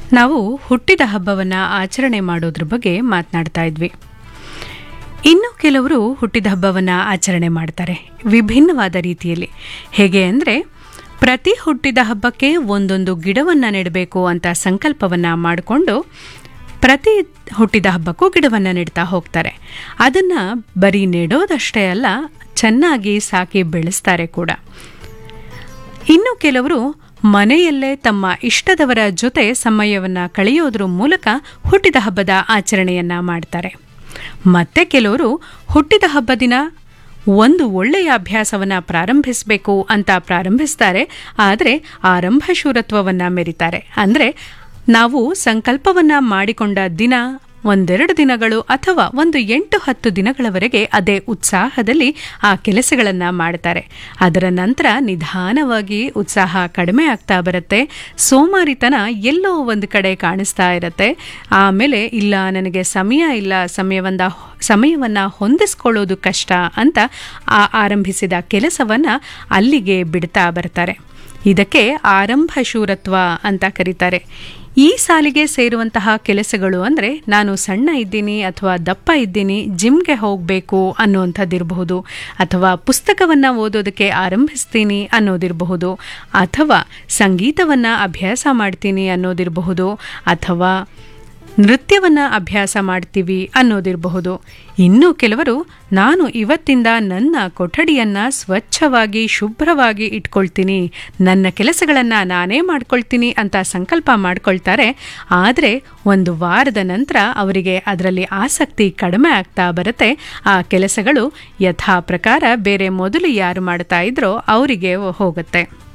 ನಾವು ಹುಟ್ಟಿದ ಹಬ್ಬವನ್ನು ಆಚರಣೆ ಮಾಡೋದ್ರ ಬಗ್ಗೆ ಮಾತನಾಡ್ತಾ ಇದ್ವಿ ಇನ್ನು ಕೆಲವರು ಹುಟ್ಟಿದ ಹಬ್ಬವನ್ನು ಆಚರಣೆ ಮಾಡ್ತಾರೆ ವಿಭಿನ್ನವಾದ ರೀತಿಯಲ್ಲಿ ಹೇಗೆ ಅಂದರೆ ಪ್ರತಿ ಹುಟ್ಟಿದ ಹಬ್ಬಕ್ಕೆ ಒಂದೊಂದು ಗಿಡವನ್ನು ನೆಡಬೇಕು ಅಂತ ಸಂಕಲ್ಪವನ್ನು ಮಾಡಿಕೊಂಡು ಪ್ರತಿ ಹುಟ್ಟಿದ ಹಬ್ಬಕ್ಕೂ ಗಿಡವನ್ನು ನೆಡ್ತಾ ಹೋಗ್ತಾರೆ ಅದನ್ನು ಬರೀ ನೆಡೋದಷ್ಟೇ ಅಲ್ಲ ಚೆನ್ನಾಗಿ ಸಾಕಿ ಬೆಳೆಸ್ತಾರೆ ಕೂಡ ಇನ್ನು ಕೆಲವರು ಮನೆಯಲ್ಲೇ ತಮ್ಮ ಇಷ್ಟದವರ ಜೊತೆ ಸಮಯವನ್ನು ಕಳೆಯೋದ್ರ ಮೂಲಕ ಹುಟ್ಟಿದ ಹಬ್ಬದ ಆಚರಣೆಯನ್ನ ಮಾಡ್ತಾರೆ ಮತ್ತೆ ಕೆಲವರು ಹುಟ್ಟಿದ ಹಬ್ಬ ದಿನ ಒಂದು ಒಳ್ಳೆಯ ಅಭ್ಯಾಸವನ್ನು ಪ್ರಾರಂಭಿಸಬೇಕು ಅಂತ ಪ್ರಾರಂಭಿಸ್ತಾರೆ ಆದರೆ ಆರಂಭಶೂರತ್ವವನ್ನು ಮೆರಿತಾರೆ ಅಂದರೆ ನಾವು ಸಂಕಲ್ಪವನ್ನ ಮಾಡಿಕೊಂಡ ದಿನ ಒಂದೆರಡು ದಿನಗಳು ಅಥವಾ ಒಂದು ಎಂಟು ಹತ್ತು ದಿನಗಳವರೆಗೆ ಅದೇ ಉತ್ಸಾಹದಲ್ಲಿ ಆ ಕೆಲಸಗಳನ್ನು ಮಾಡ್ತಾರೆ ಅದರ ನಂತರ ನಿಧಾನವಾಗಿ ಉತ್ಸಾಹ ಕಡಿಮೆ ಆಗ್ತಾ ಬರುತ್ತೆ ಸೋಮಾರಿತನ ಎಲ್ಲೋ ಒಂದು ಕಡೆ ಕಾಣಿಸ್ತಾ ಇರುತ್ತೆ ಆಮೇಲೆ ಇಲ್ಲ ನನಗೆ ಸಮಯ ಇಲ್ಲ ಸಮಯವನ್ನ ಸಮಯವನ್ನು ಹೊಂದಿಸ್ಕೊಳ್ಳೋದು ಕಷ್ಟ ಅಂತ ಆ ಆರಂಭಿಸಿದ ಕೆಲಸವನ್ನು ಅಲ್ಲಿಗೆ ಬಿಡ್ತಾ ಬರ್ತಾರೆ ಇದಕ್ಕೆ ಆರಂಭ ಶೂರತ್ವ ಅಂತ ಕರೀತಾರೆ ಈ ಸಾಲಿಗೆ ಸೇರುವಂತಹ ಕೆಲಸಗಳು ಅಂದರೆ ನಾನು ಸಣ್ಣ ಇದ್ದೀನಿ ಅಥವಾ ದಪ್ಪ ಇದ್ದೀನಿ ಜಿಮ್ಗೆ ಹೋಗಬೇಕು ಅನ್ನುವಂಥದ್ದಿರಬಹುದು ಅಥವಾ ಪುಸ್ತಕವನ್ನು ಓದೋದಕ್ಕೆ ಆರಂಭಿಸ್ತೀನಿ ಅನ್ನೋದಿರಬಹುದು ಅಥವಾ ಸಂಗೀತವನ್ನು ಅಭ್ಯಾಸ ಮಾಡ್ತೀನಿ ಅನ್ನೋದಿರಬಹುದು ಅಥವಾ ನೃತ್ಯವನ್ನು ಅಭ್ಯಾಸ ಮಾಡ್ತೀವಿ ಅನ್ನೋದಿರಬಹುದು ಇನ್ನು ಕೆಲವರು ನಾನು ಇವತ್ತಿಂದ ನನ್ನ ಕೊಠಡಿಯನ್ನು ಸ್ವಚ್ಛವಾಗಿ ಶುಭ್ರವಾಗಿ ಇಟ್ಕೊಳ್ತೀನಿ ನನ್ನ ಕೆಲಸಗಳನ್ನು ನಾನೇ ಮಾಡ್ಕೊಳ್ತೀನಿ ಅಂತ ಸಂಕಲ್ಪ ಮಾಡ್ಕೊಳ್ತಾರೆ ಆದರೆ ಒಂದು ವಾರದ ನಂತರ ಅವರಿಗೆ ಅದರಲ್ಲಿ ಆಸಕ್ತಿ ಕಡಿಮೆ ಆಗ್ತಾ ಬರುತ್ತೆ ಆ ಕೆಲಸಗಳು ಯಥಾ ಪ್ರಕಾರ ಬೇರೆ ಮೊದಲು ಯಾರು ಮಾಡ್ತಾ ಇದ್ರೋ ಅವರಿಗೆ ಹೋಗುತ್ತೆ